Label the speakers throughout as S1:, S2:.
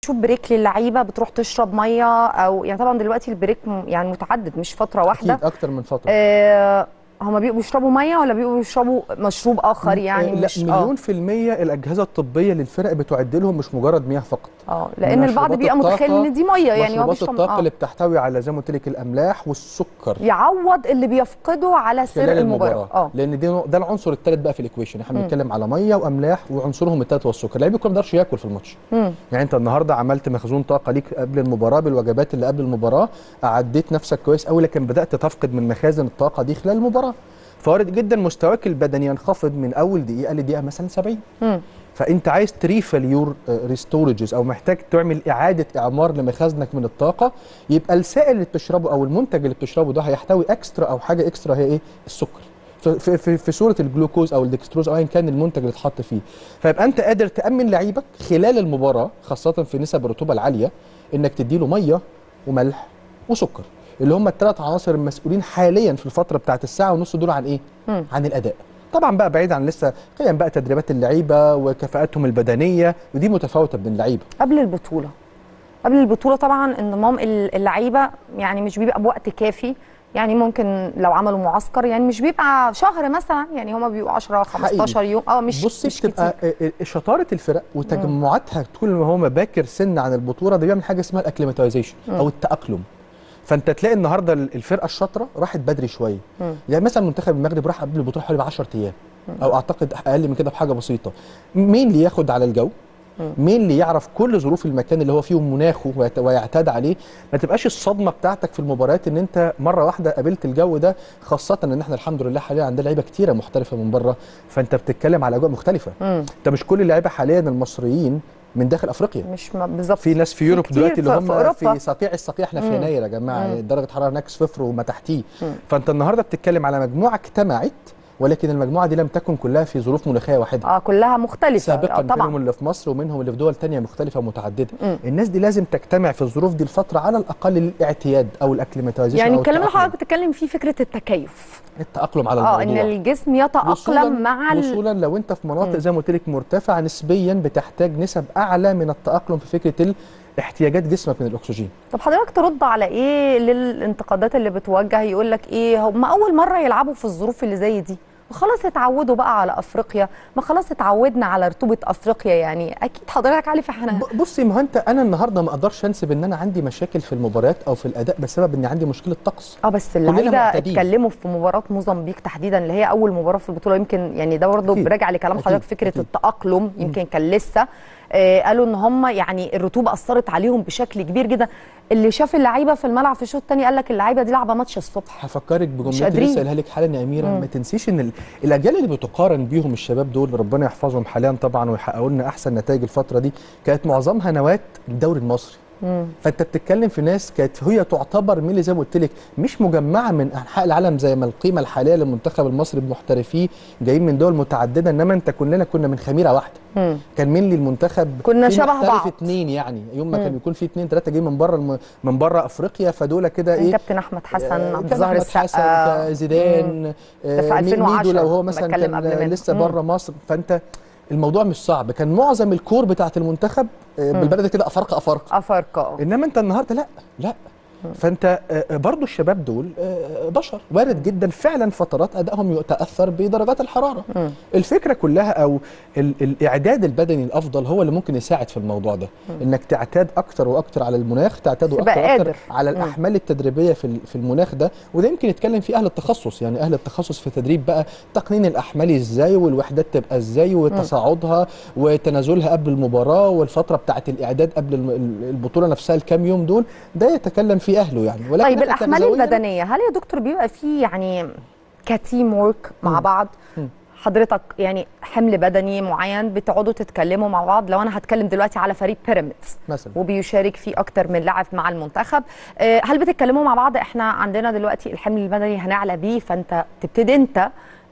S1: تشوف بريك للعيبه بتروح تشرب ميه او يعني طبعا دلوقتي البريك م- يعني متعدد مش فتره واحده
S2: اكيد اكتر من فتره
S1: آه هما بيبقوا بيشربوا ميه ولا بيبقوا بيشربوا مشروب اخر يعني
S2: آه، لا
S1: مش
S2: مليون في المية الأجهزة الطبية للفرق بتعد لهم مش مجرد مياه فقط
S1: اه لان البعض
S2: مشروبات
S1: بيبقى متخيل
S2: الطاقة-
S1: ان دي ميه يعني هو
S2: مشروبات
S1: بيشرب
S2: الطاقة
S1: آه.
S2: اللي بتحتوي على زي ما قلت لك الأملاح والسكر
S1: يعوض اللي بيفقده على سر
S2: خلال
S1: المباراه
S2: المباراة
S1: اه
S2: لأن دي ده العنصر الثالث بقى في الإيكويشن احنا بنتكلم على مية وأملاح وعنصرهم الثالث هو السكر اللعيب الكورة ما يقدرش ياكل في الماتش
S1: مم.
S2: يعني أنت النهاردة عملت مخزون طاقة ليك قبل المباراة بالوجبات اللي قبل المباراة أعديت نفسك كويس قوي لكن بدأت تفقد من مخازن الطاقة دي خلال المباراة فوارد جدا مستواك البدني ينخفض من أول دقيقة لدقيقة مثلا 70
S1: مم.
S2: فانت عايز تريفل يور ريستورجز او محتاج تعمل اعاده اعمار لمخازنك من الطاقه يبقى السائل اللي بتشربه او المنتج اللي بتشربه ده هيحتوي اكسترا او حاجه اكسترا هي ايه السكر في, في, في, في صوره الجلوكوز او الدكستروز او ايا كان المنتج اللي اتحط فيه فيبقى انت قادر تامن لعيبك خلال المباراه خاصه في نسب الرطوبه العاليه انك تديله ميه وملح وسكر اللي هم الثلاث عناصر المسؤولين حاليا في الفتره بتاعت الساعه ونص دول عن ايه
S1: مم.
S2: عن الاداء طبعا بقى بعيد عن لسه قيم بقى تدريبات اللعيبه وكفاءاتهم البدنيه ودي متفاوته بين اللعيبه
S1: قبل البطوله قبل البطوله طبعا انضمام ال- اللعيبه يعني مش بيبقى بوقت كافي يعني ممكن لو عملوا معسكر يعني مش بيبقى شهر مثلا يعني هما بيبقوا 10 15 يوم اه مش
S2: بصي
S1: مش
S2: بتبقى
S1: كتير
S2: آه، آه، شطاره الفرق وتجمعاتها طول ما هو باكر سن عن البطوله ده بيعمل حاجه اسمها الاكليماتيزيشن او التاقلم فانت تلاقي النهارده الفرقه الشاطره راحت بدري شويه
S1: مم.
S2: يعني مثلا منتخب المغرب راح قبل البطوله حوالي ب 10 ايام او اعتقد اقل من كده بحاجه بسيطه مين اللي ياخد على الجو مين اللي يعرف كل ظروف المكان اللي هو فيه ومناخه ويت- ويعتاد عليه ما تبقاش الصدمه بتاعتك في المباريات ان انت مره واحده قابلت الجو ده خاصه ان احنا الحمد لله حاليا عندنا لعيبه كتيره محترفه من بره فانت بتتكلم على اجواء مختلفه
S1: مم.
S2: انت مش كل اللعيبه حاليا المصريين من داخل افريقيا
S1: مش م- بالظبط
S2: في ناس في يوروب
S1: كتير
S2: دلوقتي اللي
S1: في-
S2: هم
S1: في أوروبا.
S2: في صقيع الصقيع احنا في
S1: مم.
S2: يناير يا جماعه
S1: مم.
S2: درجه حراره هناك صفر وما تحتيه فانت النهارده بتتكلم على مجموعه اجتمعت ولكن المجموعه دي لم تكن كلها في ظروف مناخيه واحده
S1: اه كلها مختلفه
S2: سابقا
S1: آه طبعا
S2: منهم اللي في مصر ومنهم اللي في دول تانية مختلفة ومتعددة
S1: مم.
S2: الناس دي لازم تجتمع في الظروف دي الفترة على الأقل للاعتياد أو الاكليماتيزيشن
S1: يعني
S2: أو
S1: الكلام اللي
S2: التأقلم.
S1: حضرتك بتتكلم فيه فكره التكيف
S2: التأقلم على
S1: اه
S2: الموضوع
S1: ان الجسم
S2: وصولاً-
S1: يتاقلم مع ال...
S2: وصولا لو انت في مناطق زي ما قلت لك مرتفعه نسبيا بتحتاج نسب اعلى من التاقلم في فكره احتياجات جسمك من الاكسجين
S1: طب حضرتك ترد على ايه للانتقادات اللي بتوجه يقول لك ايه هم اول مره يلعبوا في الظروف اللي زي دي خلاص اتعودوا بقى على افريقيا ما خلاص اتعودنا على رطوبه افريقيا يعني اكيد حضرتك عارف احنا
S2: ب- بصي ما هو انت انا النهارده ما اقدرش انسب ان انا عندي مشاكل في المباريات او في الاداء بسبب ان عندي مشكله طقس
S1: اه بس
S2: كلنا
S1: اللعيبه
S2: معتادين.
S1: اتكلموا في مباراه موزمبيق تحديدا اللي هي اول مباراه في البطوله يمكن يعني ده برضه
S2: أكيد.
S1: براجع لكلام
S2: أكيد.
S1: حضرتك فكره
S2: أكيد.
S1: التاقلم يمكن كان لسه آه قالوا ان هم يعني الرطوبه اثرت عليهم بشكل كبير جدا اللي شاف اللعيبه في الملعب في الشوط الثاني قال لك اللعيبه دي لعبه ماتش الصبح
S2: هفكرك
S1: مش
S2: بجملتي
S1: قادرين.
S2: لسه قايلها لك حالا يا اميره ما تنسيش ان ال- الاجيال اللي بتقارن بيهم الشباب دول ربنا يحفظهم حاليا طبعا ويحققوا لنا احسن نتائج الفتره دي كانت معظمها نواه الدوري المصري فانت بتتكلم في ناس كانت هي تعتبر مين اللي زي ما قلت لك مش مجمعه من انحاء العالم زي ما القيمه الحاليه للمنتخب المصري بمحترفيه جايين من دول متعدده انما انت كلنا كنا من خميره واحده
S1: مم.
S2: كان مين لي المنتخب
S1: كنا
S2: في
S1: شبه
S2: محترف
S1: بعض.
S2: اتنين يعني يوم ما كان يكون في اتنين تلاته جايين من بره الم... من بره افريقيا فدول كده ايه
S1: كابتن احمد حسن
S2: آه،
S1: عبد
S2: كان
S1: الظاهر
S2: أحمد حسن
S1: السقا
S2: زيدان
S1: ده
S2: آه،
S1: في
S2: مي-
S1: 2010
S2: ميدو لو هو مثلا
S1: بتكلم
S2: كان
S1: قبل منه.
S2: لسه
S1: مم.
S2: بره مصر فانت الموضوع مش صعب كان معظم الكور بتاعت المنتخب آه، بالبلد كده افارقه افارقه
S1: افارقه
S2: انما انت النهارده لا لا فانت آه، برضو الشباب دول آه، بشر وارد جدا فعلا فترات ادائهم يتاثر بدرجات الحراره
S1: مم.
S2: الفكره كلها او ال الاعداد البدني الافضل هو اللي ممكن يساعد في الموضوع ده انك تعتاد اكتر واكتر على المناخ تعتاد
S1: تبقى
S2: اكتر واكتر
S1: قادر.
S2: على
S1: مم.
S2: الاحمال التدريبيه في ال- في المناخ ده وده يمكن يتكلم فيه اهل التخصص يعني اهل التخصص في تدريب بقى تقنين الاحمال ازاي والوحدات تبقى ازاي وتصاعدها وتنازلها قبل المباراه والفتره بتاعه الاعداد قبل الم- ال- البطوله نفسها الكام يوم دول ده يتكلم فيه اهله يعني ولكن
S1: طيب
S2: إحنا
S1: الاحمال
S2: تغذوياً
S1: البدنيه هل يا دكتور بيبقى فيه يعني كتيم وورك مع بعض حضرتك يعني حمل بدني معين بتقعدوا تتكلموا مع بعض لو انا هتكلم دلوقتي على فريق بيراميدز
S2: مثلا
S1: وبيشارك فيه اكتر من لاعب مع المنتخب آه، هل بتتكلموا مع بعض احنا عندنا دلوقتي الحمل البدني هنعلى بيه فانت تبتدي انت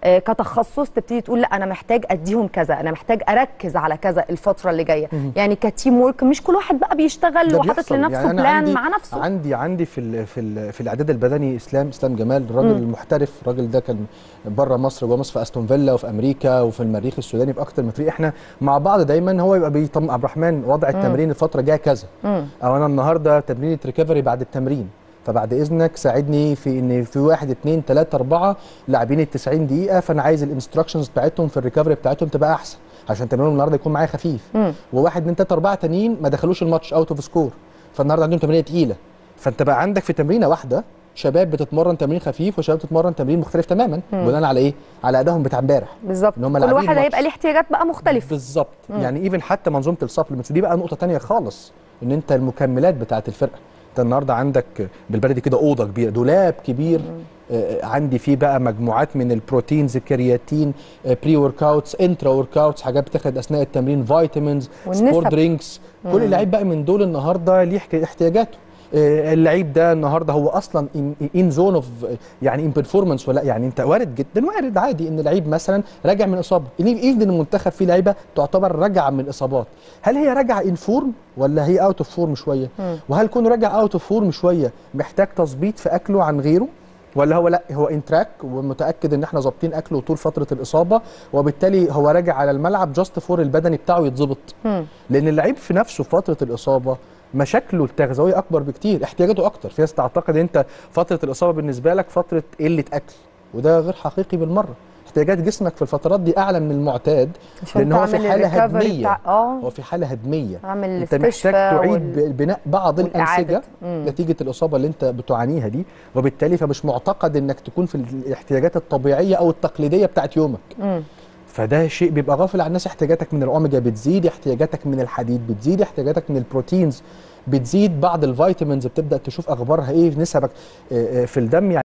S1: آه، كتخصص تبتدي تقول لا انا محتاج اديهم كذا انا محتاج اركز على كذا الفتره اللي جايه يعني كتيم ورك مش كل واحد بقى بيشتغل
S2: ده
S1: وحاطط
S2: بيحصل.
S1: لنفسه
S2: يعني أنا
S1: بلان
S2: عندي
S1: مع نفسه
S2: عندي عندي في ال في ال في الاعداد البدني اسلام اسلام جمال الراجل المحترف الراجل ده كان بره مصر جوه مصر في استون فيلا وفي امريكا وفي المريخ السوداني في اكتر من فريق احنا مع بعض دايما هو يبقى بيطمن عبد الرحمن وضع التمرين الفتره الجايه كذا او انا النهارده تمرينه ريكفري بعد التمرين فبعد اذنك ساعدني في ان في واحد اثنين ثلاثه اربعه لاعبين ال 90 دقيقه فانا عايز الانستراكشنز بتاعتهم في الريكفري بتاعتهم تبقى احسن عشان تمرينهم النهارده يكون معايا خفيف وواحد اثنين ثلاثه اربعه تانيين ما دخلوش الماتش اوت اوف سكور فالنهارده عندهم تمرينه تقيله فانت بقى عندك في تمرينه واحده شباب بتتمرن تمرين خفيف وشباب بتتمرن تمرين مختلف تماما بناء على ايه؟ على ادائهم بتاع امبارح
S1: بالظبط
S2: إن هم
S1: كل
S2: لاعبين
S1: واحد
S2: ماتش.
S1: هيبقى ليه احتياجات بقى مختلفه
S2: بالظبط يعني ايفن حتى منظومه السبلمنتس دي بقى نقطه تانية خالص ان انت المكملات بتاعه الفرقه انت النهارده عندك بالبلدي كده اوضه كبيره دولاب كبير آه، عندي فيه بقى مجموعات من البروتينز الكرياتين بري ورك اوتس انترا ورك اوتس حاجات بتاخد اثناء التمرين فيتامينز
S1: والنسب.
S2: سبور درينكس كل لعيب بقى من دول النهارده ليه حك- احتياجاته آه، اللعيب ده النهارده هو اصلا ان زون اوف يعني ان بيرفورمانس ولا يعني انت وارد جدا وارد عادي ان لعيب مثلا راجع من اصابه ايفن المنتخب فيه لعيبه تعتبر راجعه من اصابات هل هي راجعه ان فورم ولا هي اوت اوف فورم شويه وهل كونه راجع اوت اوف فورم شويه محتاج تظبيط في اكله عن غيره ولا هو لا هو ان تراك ومتاكد ان احنا ظابطين اكله طول فتره الاصابه وبالتالي هو راجع على الملعب جاست فور البدني بتاعه يتظبط لان اللعيب في نفسه في فتره الاصابه مشاكله التغذويه اكبر بكتير احتياجاته اكتر في ناس تعتقد انت فتره الاصابه بالنسبه لك فتره قله اكل وده غير حقيقي بالمره احتياجات جسمك في الفترات دي اعلى من المعتاد
S1: عشان
S2: لان هو في
S1: تعمل
S2: حاله
S1: الريكفري
S2: هدميه
S1: بتاع- آه.
S2: هو في حاله هدميه
S1: اعمل
S2: انت محتاج
S1: الاستشفاء
S2: تعيد
S1: وال-
S2: بناء بعض
S1: والإعادة.
S2: الانسجه
S1: مم.
S2: نتيجه الاصابه اللي انت بتعانيها دي وبالتالي فمش معتقد انك تكون في الاحتياجات الطبيعيه او التقليديه بتاعت يومك
S1: مم.
S2: فده شيء بيبقى غافل عن الناس احتياجاتك من الاوميجا بتزيد احتياجاتك من الحديد بتزيد احتياجاتك من البروتينز بتزيد بعض الفيتامينز بتبدا تشوف اخبارها ايه نسبك آه، آه، في الدم يعني